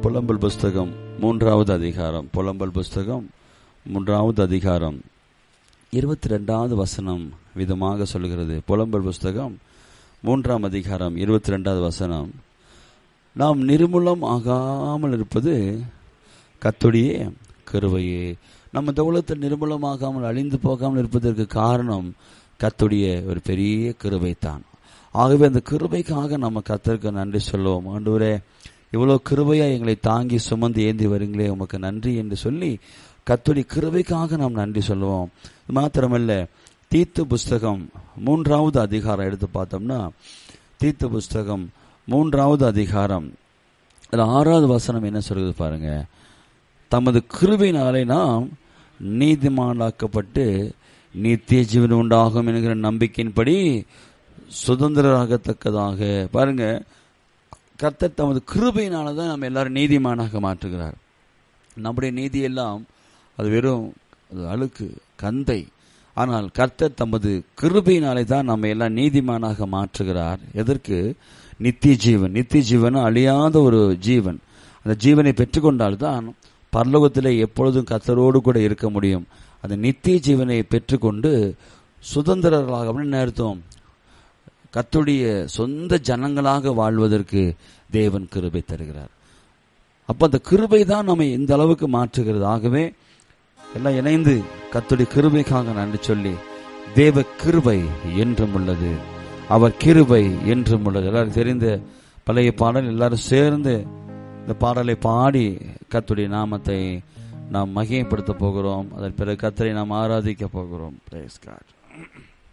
புலம்பல் புஸ்தகம் மூன்றாவது அதிகாரம் புலம்பல் புஸ்தகம் மூன்றாவது அதிகாரம் இருபத்தி ரெண்டாவது வசனம் விதமாக சொல்கிறது புலம்பல் புஸ்தகம் மூன்றாம் அதிகாரம் இருபத்தி ரெண்டாவது வசனம் நாம் நிர்மூலம் ஆகாமல் இருப்பது கத்துடைய கருவையே நம்ம இந்த உலகத்தில் நிர்மூலமாகாமல் அழிந்து போகாமல் இருப்பதற்கு காரணம் கத்துடைய ஒரு பெரிய கிருபை தான் ஆகவே அந்த கிருபைக்காக நம்ம கத்தருக்கு நன்றி சொல்லுவோம் ஆண்டவரே இவ்வளோ கிருபையா எங்களை தாங்கி சுமந்து ஏந்தி வரீங்களே உமக்கு நன்றி என்று சொல்லி கத்துடைய கிருபைக்காக நாம் நன்றி சொல்லுவோம் மாத்திரமல்ல தீத்து புஸ்தகம் மூன்றாவது அதிகாரம் எடுத்து பார்த்தோம்னா தீத்து புஸ்தகம் மூன்றாவது அதிகாரம் அதில் ஆறாவது வசனம் என்ன சொல்கிறது பாருங்க தமது கிருபையினாலே நாம் நீதிமானாக்கப்பட்டு நித்திய ஜீவன் உண்டாகும் என்கிற நம்பிக்கையின்படி சுதந்திரராகத்தக்கதாக பாருங்க கர்த்தர் தமது கிருபையினால தான் நம்ம எல்லாரும் நீதிமானாக மாற்றுகிறார் நம்முடைய நீதி எல்லாம் அது வெறும் அது அழுக்கு கந்தை ஆனால் கர்த்தர் தமது கிருபையினாலே தான் நம்ம எல்லாம் நீதிமானாக மாற்றுகிறார் எதற்கு நித்திய ஜீவன் நித்திய ஜீவன் அழியாத ஒரு ஜீவன் அந்த ஜீவனை பெற்றுக்கொண்டால்தான் பரலோகத்தில் எப்பொழுதும் கத்தரோடு கூட இருக்க முடியும் அந்த நித்திய ஜீவனை பெற்றுக்கொண்டு சுதந்திரர்களாக அப்படின்னு அர்த்தம் கத்துடைய சொந்த ஜனங்களாக வாழ்வதற்கு தேவன் கிருபை தருகிறார் அப்ப அந்த கிருபை தான் நம்மை இந்த அளவுக்கு மாற்றுகிறது ஆகவே எல்லாம் இணைந்து கத்துடைய கிருபைக்காக நன்றி சொல்லி தேவ கிருபை என்றும் உள்ளது அவர் கிருபை என்றும் உள்ளது எல்லாரும் தெரிந்த பழைய பாடல் எல்லாரும் சேர்ந்து இந்த பாடலை பாடி கத்துடைய நாமத்தை நாம் மகிமைப்படுத்த போகிறோம் அதன் பிறகு கத்தரை நாம் ஆராதிக்க போகிறோம் பிரேஸ் காட்